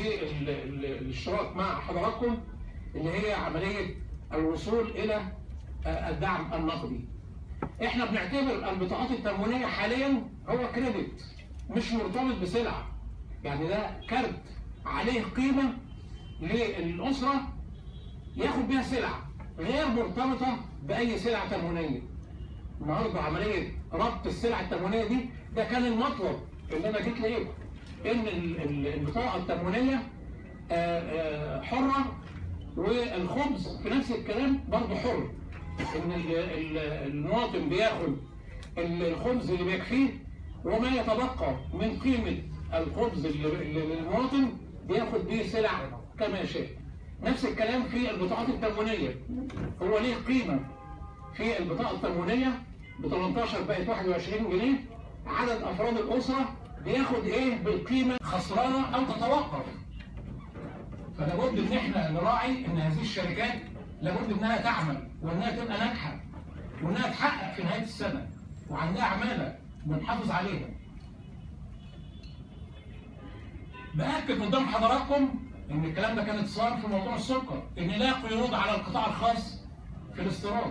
للاشتراك مع حضراتكم اللي هي عمليه الوصول الى الدعم النقدي. احنا بنعتبر البطاقات التموينيه حاليا هو كريدت مش مرتبط بسلعه. يعني ده كارت عليه قيمه للاسره ياخد بيها سلعه غير مرتبطه باي سلعه تموينيه. النهارده عمليه ربط السلع التموينيه دي ده كان المطلب اللي انا جيت لقيته ان البطاقه التموينيه حره والخبز في نفس الكلام برضه حر ان المواطن بياخد الخبز اللي بيكفيه وما يتبقى من قيمه الخبز للمواطن بياخد بيه سلع كما يشاء نفس الكلام في البطاقات التموينيه هو ليه قيمه في البطاقه التموينيه ب 18 بقت 21 جنيه عدد افراد الاسره بياخد ايه بالقيمه خسرانه او تتوقف فلابد ان احنا نراعي ان هذه الشركات لابد انها تعمل وانها تبقى ناجحه وانها تحقق في نهايه السنه وعندها عماله بنحافظ عليها باكد قدام حضراتكم ان الكلام ده كان اتصال في موضوع السكر ان لا قيود على القطاع الخاص في الاستيراد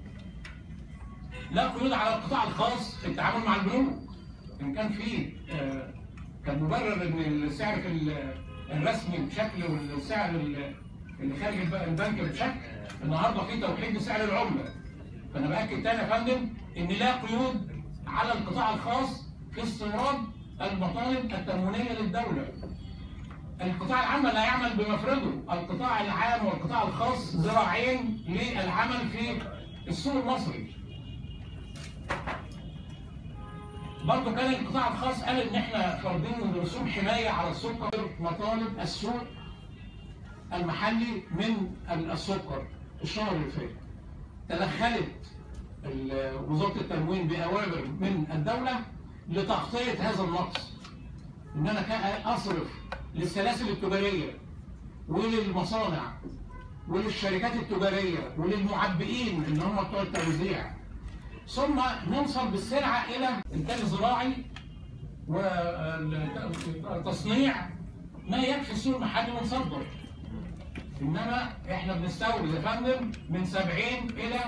لا قيود على القطاع الخاص في التعامل مع البنوك ان كان في آه كان مبرر ان السعر في الرسمي بشكل والسعر اللي خارج البنك بشكل النهارده في توحيد لسعر العمله فانا باكد تاني يا فندم ان لا قيود على القطاع الخاص في استيراد المطالب التموينيه للدوله القطاع العام لا يعمل بمفرده القطاع العام والقطاع الخاص ذراعين للعمل في السوق المصري برضه كان القطاع الخاص قال ان احنا فرضين رسوم حمايه على السكر مطالب السوق المحلي من السكر الشهر اللي فات. تدخلت وزاره التموين باوامر من الدوله لتغطيه هذا النقص. ان انا كان اصرف للسلاسل التجاريه وللمصانع وللشركات التجاريه وللمعبئين اللي هم بتوع التوزيع ثم نوصل بالسلعة إلى إنتاج زراعي وتصنيع ما يكفي السوق المحلي ونصدر. إنما إحنا بنستورد يا فندم من 70 إلى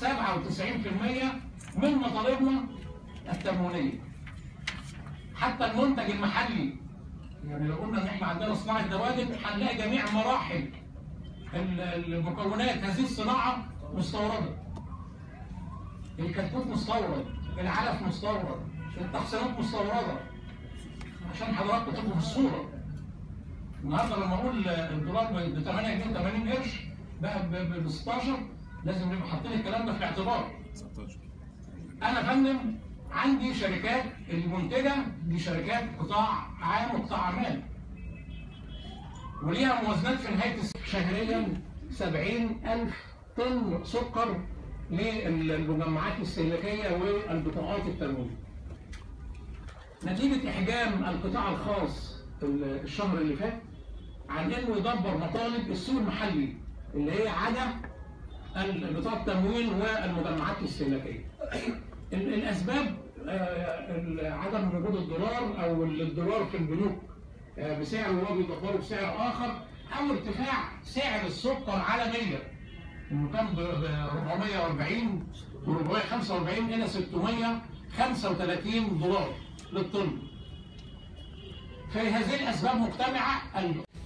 97% من مطالبنا التموينية. حتى المنتج المحلي يعني لو قلنا إن إحنا عندنا صناعة دوادم هنلاقي جميع مراحل المكونات هذه الصناعة مستوردة. الكتكوت مستورد العلف مستورد التحصينات مستورده عشان حضراتكم تبقوا في الصوره النهارده لما اقول الدولار ب 8 جنيه 80 قرش بقى ب 16 لازم نبقى حاطين الكلام ده في الاعتبار انا فندم عندي شركات المنتجه دي شركات قطاع عام وقطاع اعمال وليها موازنات في نهايه شهريا 70000 طن سكر للمجمعات الاستهلاكيه والبطاقات التموين. نتيجه احجام القطاع الخاص الشهر اللي فات عن انه يدبر مطالب السوق المحلي اللي هي عدا بطاقه التموين والمجمعات الاستهلاكيه. الاسباب عدم وجود الدولار او الدولار في البنوك بسعر وهو بيدبره بسعر اخر او ارتفاع سعر السكر عالميا انه كان ب 440 و 445 الى 635 دولار للطن. فهذه الاسباب مجتمعه